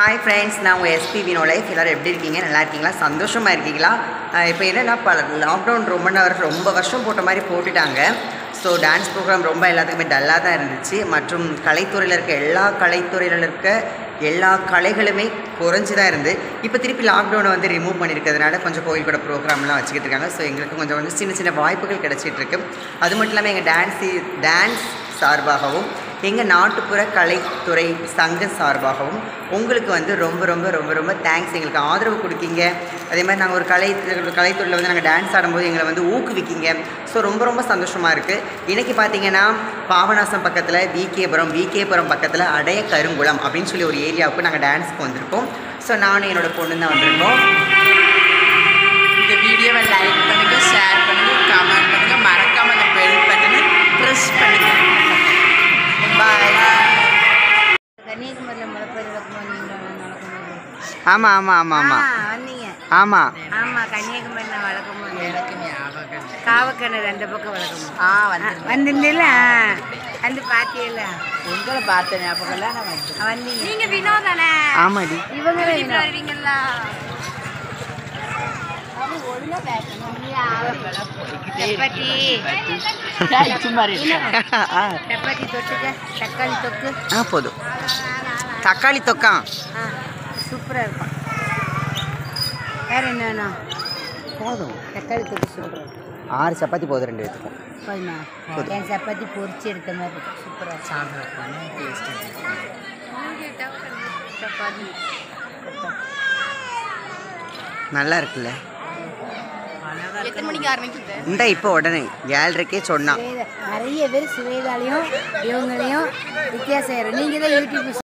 Hi friends நான் உங்கள் SP Vino life எல்லோரும் எப்படி இருக்கீங்க நல்லா இருக்கீங்களா சந்தோஷமாக இருக்கீங்களா இப்போ என்னென்னா பல லாக்டவுன் ரொம்ப நாள் ரொம்ப வருஷம் போட்ட மாதிரி போட்டுட்டாங்க ஸோ டான்ஸ் ப்ரோக்ராம் ரொம்ப எல்லாத்துக்குமே டல்லாக தான் இருந்துச்சு மற்றும் கலைத்துறையில் இருக்க எல்லா கலைத்துறையில் இருக்க எல்லா கலைகளுமே குறைஞ்சி தான் இருந்து இப்போ திருப்பி லாக்டவுனை வந்து ரிமூவ் பண்ணியிருக்கிறதுனால கொஞ்சம் கோயில் கூட ப்ரோக்ராம்லாம் வச்சுக்கிட்டு இருக்காங்க ஸோ எங்களுக்கு கொஞ்சம் கொஞ்சம் சின்ன சின்ன வாய்ப்புகள் கிடச்சிட்டு இருக்கு அது மட்டும் இல்லாமல் எங்கள் டான்ஸு டான்ஸ் சார்பாகவும் எங்கள் நாட்டுப்புற கலைத்துறை சங்க சார்பாகவும் உங்களுக்கு வந்து ரொம்ப ரொம்ப ரொம்ப ரொம்ப தேங்க்ஸ் எங்களுக்கு ஆதரவு கொடுக்கீங்க அதே மாதிரி நாங்கள் ஒரு கலை கலைத்துறையில் வந்து நாங்கள் டான்ஸ் ஆடும்போது எங்களை வந்து ஊக்குவிக்கீங்க ஸோ ரொம்ப ரொம்ப சந்தோஷமாக இருக்குது இன்றைக்கி பார்த்தீங்கன்னா பாபநாசம் பக்கத்தில் விகேபுரம் விகேபுரம் பக்கத்தில் அடைய கருங்குளம் அப்படின்னு சொல்லி ஒரு ஏரியாவுக்கு நாங்கள் டான்ஸ்க்கு வந்திருக்கோம் ஸோ நானும் என்னோடய பொண்ணு தான் வந்திருக்கோம் இந்த வீடியோவை லைக் பண்ணுங்க ஷேர் பண்ணுங்க கமெண்ட் பண்ணுங்க மறக்காம அந்த பெல் பட்டனை ப்ரெஸ் பண்ணுங்க பாய் கன்னியாகுமரியில் முளைப்பயிர் வைக்கும்போது நீங்கள் நடக்கும்போது ஆமாம் ஆமாம் ஆமாம் ஆ ஆமாம் வந்தீங்க ஆமாம் ஆமாம் கன்னியாகுமரியில் வளர்க்கும்போது எனக்கு ஞாபகம் இல்லை. காவக்கிணறு அந்த பக்கம் வளர்க்கும்போது ஆ வந்து வந்திருந்தீங்கள வந்து பார்த்தீங்களா உங்களை பார்த்த ஞாபகம் இல்லை நான் வந்து வந்தீங்க நீங்க வினோதானே ஆமாடி இவங்க வருவீங்களா சப்பாத்தி சும்மா இரு. ஆ சப்பாத்தி தொட்டுக்க தக்காளி தொக்கு ஆ போதும் தக்காளி தொக்கா ஆ சூப்பராக இருக்கும் வேற என்ன வேணும் போதும் தக்காளி தொக்கு சூப்பராக இருக்கும் ஆறு சப்பாத்தி போதும் ரெண்டு எடுத்துக்கோ போதுமா போதும். என் சப்பாத்தி பொரிச்சு எடுத்த மாதிரி இருக்கும் சூப்பராக இருக்கும் சாப்பிட்றதுக்கான டேஸ்ட் சப்பாத்தி நல்லா இருக்குல்ல எத்தனை மணிக்கு ஆரம்பிக்குது இந்த இப்போ உடனே ஏழரைக்கே சொன்னான் சுவேதா நிறைய பேர் சுவேதாலையும் இவங்களையும் வித்தியாசம் ஆயிரும் நீங்கள் தான் யூடியூப்